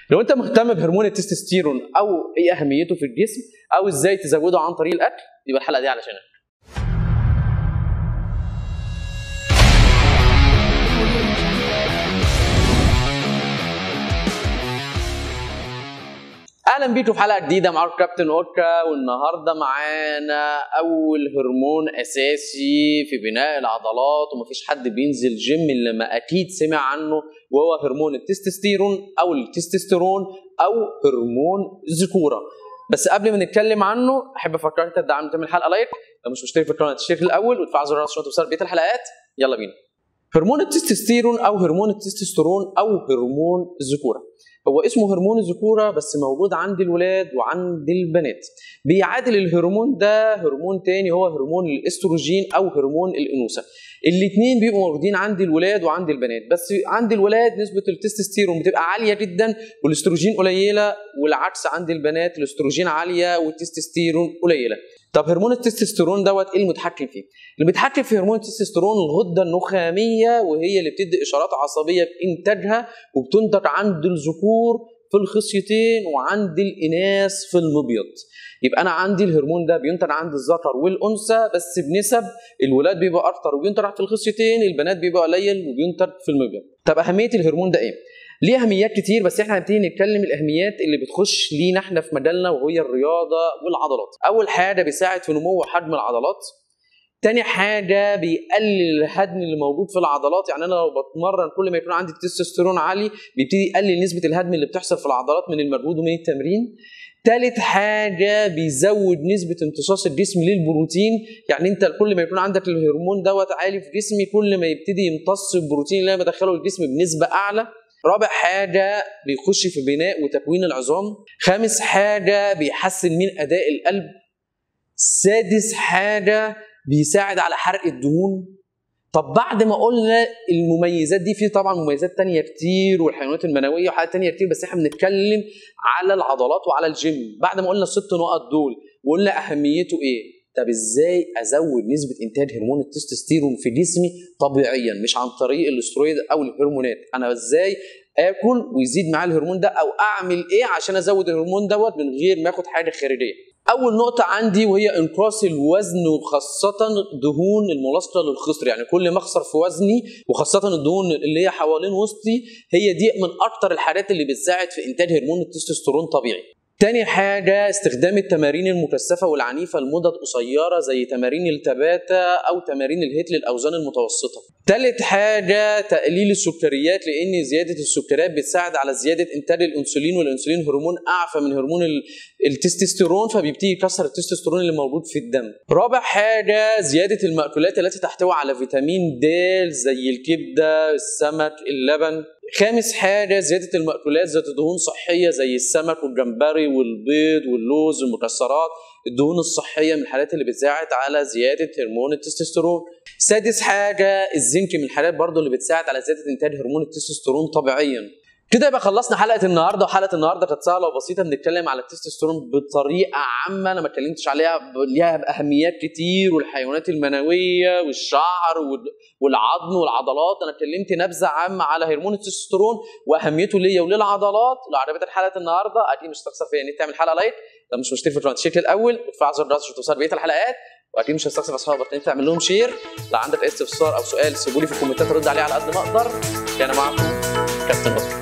لو انت مهتم بهرمون التستوستيرون او ايه اهميته في الجسم او ازاي تزوده عن طريق الاكل يبقى الحلقه دي علشانك اهلا بيكم في حلقه جديده معاكم كابتن اوكا والنهارده معانا اول هرمون اساسي في بناء العضلات ومفيش حد بينزل جيم الا ما اكيد سمع عنه وهو هرمون التستوستيرون او التستوستيرون او هرمون الذكوره بس قبل ما نتكلم عنه احب افكرك تدعم تعمل الحلقه لايك لو مش مشترك في القناه تشترك الاول وتفعل زر الجرس عشان توصل بقيه الحلقات يلا بينا هرمون التستوستيرون او هرمون التستوستيرون او هرمون الذكوره هو اسمه هرمون الذكوره بس موجود عند الولاد وعند البنات بيعادل الهرمون ده هرمون تاني هو هرمون الاستروجين او هرمون الانوثه الاثنين بيبقوا موجودين عند الولاد وعند البنات بس عند الولاد نسبه التستوستيرون بتبقى عاليه جدا والاستروجين قليله والعكس عند البنات الاستروجين عاليه والتستوستيرون قليله طب هرمون التستوستيرون دوت ايه المتحكم فيه؟ اللي بيتحكم في هرمون التستوستيرون الغده النخاميه وهي اللي بتدي اشارات عصبيه بانتاجها وبتنتج عند الذكور في الخصيتين وعند الاناث في المبيض. يبقى انا عندي الهرمون ده بينتج عند الذكر والانثى بس بنسب الولاد بيبقى اكتر وبينتج في الخصيتين البنات بيبقى قليل وبينتج في المبيض. طب اهميه الهرمون ده ايه؟ ليه اهميات كتير بس احنا هنبتدي نتكلم الاهميات اللي بتخش لينا احنا في مجالنا وهي الرياضه والعضلات اول حاجه بيساعد في نمو حجم العضلات تاني حاجة بيقلل الهدم اللي موجود في العضلات يعني أنا لو بتمرن كل ما يكون عندي التستوستيرون عالي بيبتدي يقلل نسبة الهدم اللي بتحصل في العضلات من المجهود ومن التمرين تالت حاجة بيزود نسبة امتصاص الجسم للبروتين يعني انت كل ما يكون عندك الهرمون دوت عالي في جسمي كل ما يبتدي يمتص البروتين اللي انا بدخله الجسم بنسبة اعلى رابع حاجة بيخش في بناء وتكوين العظام خامس حاجة بيحسن من أداء القلب سادس حاجة بيساعد على حرق الدهون طب بعد ما قلنا المميزات دي في طبعا مميزات تانية كتير والحيوانات المنوية وحاجات تانية كتير بس احنا بنتكلم على العضلات وعلى الجيم بعد ما قلنا الست نقط دول وقلنا أهميته إيه طب ازاي ازود نسبه انتاج هرمون التستوستيرون في جسمي طبيعيا مش عن طريق الاسترويد او الهرمونات انا ازاي اكل ويزيد معاه الهرمون ده او اعمل ايه عشان ازود الهرمون دوت من غير ما اخد حاجه خارجيه اول نقطة عندي وهي انقاص الوزن وخاصة دهون الملاصقة للخصر يعني كل ما اخسر في وزني وخاصة الدهون اللي هي حوالين وسطي هي دي من اكتر الحاجات اللي بتساعد في انتاج هرمون التستوستيرون طبيعي تاني حاجة استخدام التمارين المكثفة والعنيفة لمدد قصيرة زي تمارين التباتا أو تمارين الهيت للأوزان المتوسطة. تالت حاجة تقليل السكريات لأن زيادة السكريات بتساعد على زيادة إنتاج الأنسولين والأنسولين هرمون أعفى من هرمون التستوستيرون فبيبتدي يكسر التستوستيرون اللي موجود في الدم. رابع حاجة زيادة المأكولات التي تحتوي على فيتامين د زي الكبدة، السمك، اللبن. خامس حاجة زيادة المأكولات ذات دهون صحية زي السمك والجمبري والبيض واللوز والمكسرات الدهون الصحية من الحاجات اللي بتساعد على زيادة هرمون التستوستيرون سادس حاجة الزنك من الحاجات برضو اللي بتساعد على زيادة إنتاج هرمون التستوستيرون طبيعيا كده يبقى خلصنا حلقه النهارده وحلقه النهارده كانت سهله وبسيطه بنتكلم على التستوستيرون بطريقه عامه انا ما اتكلمتش عليها ليها اهميات كتير والحيوانات المنويه والشعر والعظم والعضلات انا اتكلمت نبذه عامه على هرمون التستوستيرون واهميته ليا وللعضلات لو عجبتك حلقه النهارده اكيد مش هتخسر فيها ان تعمل حلقه لايك لو مش مشترك في القناه تشترك الاول وتفعل زر الجرس عشان توصل بقيه الحلقات واكيد مش هستخسر اصحابك ان تعمل لهم شير لو عندك اي استفسار او سؤال سيبوا لي في الكومنتات ارد عليه على قد ما اقدر كان معكم كابتن بطل